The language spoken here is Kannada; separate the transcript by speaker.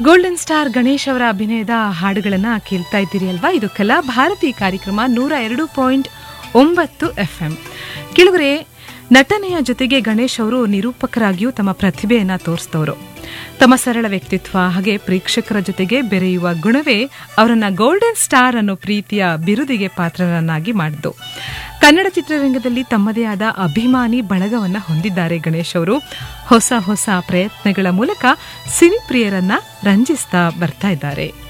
Speaker 1: ಗೋಲ್ಡನ್ ಸ್ಟಾರ್ ಗಣೇಶ್ ಅವರ ಅಭಿನಯದ ಹಾಡುಗಳನ್ನ ಕೇಳ್ತಾ ಇದ್ದೀರಿ ಅಲ್ವಾ ಇದು ಕಲಾ ಭಾರತಿ ಕಾರ್ಯಕ್ರಮ ನೂರ ಎರಡು ಪಾಯಿಂಟ್ ಒಂಬತ್ತು ಎಫ್ ಎಂ ಕೆಳಗರೆ ನಟನೆಯ ಜೊತೆಗೆ ಗಣೇಶ್ ಅವರು ನಿರೂಪಕರಾಗಿಯೂ ತಮ್ಮ ಪ್ರತಿಭೆಯನ್ನ ತೋರಿಸಿದವರು ತಮ್ಮ ಸರಳ ವ್ಯಕ್ತಿತ್ವ ಹಾಗೆ ಪ್ರೇಕ್ಷಕರ ಜೊತೆಗೆ ಬೆರೆಯುವ ಗುಣವೇ ಅವರನ್ನ ಗೋಲ್ಡನ್ ಸ್ಟಾರ್ ಅನ್ನೋ ಪ್ರೀತಿಯ ಬಿರುದಿಗೆ ಪಾತ್ರರನ್ನಾಗಿ ಮಾಡಿದ್ದು ಕನ್ನಡ ಚಿತ್ರರಂಗದಲ್ಲಿ ತಮ್ಮದೇ ಆದ ಅಭಿಮಾನಿ ಬಳಗವನ್ನ ಹೊಂದಿದ್ದಾರೆ ಗಣೇಶ್ ಅವರು ಹೊಸ ಹೊಸ ಪ್ರಯತ್ನಗಳ ಮೂಲಕ ಸಿನಿ ಪ್ರಿಯರನ್ನ ರಂಜಿಸ್ತಾ ಬರ್ತಾ ಇದ್ದಾರೆ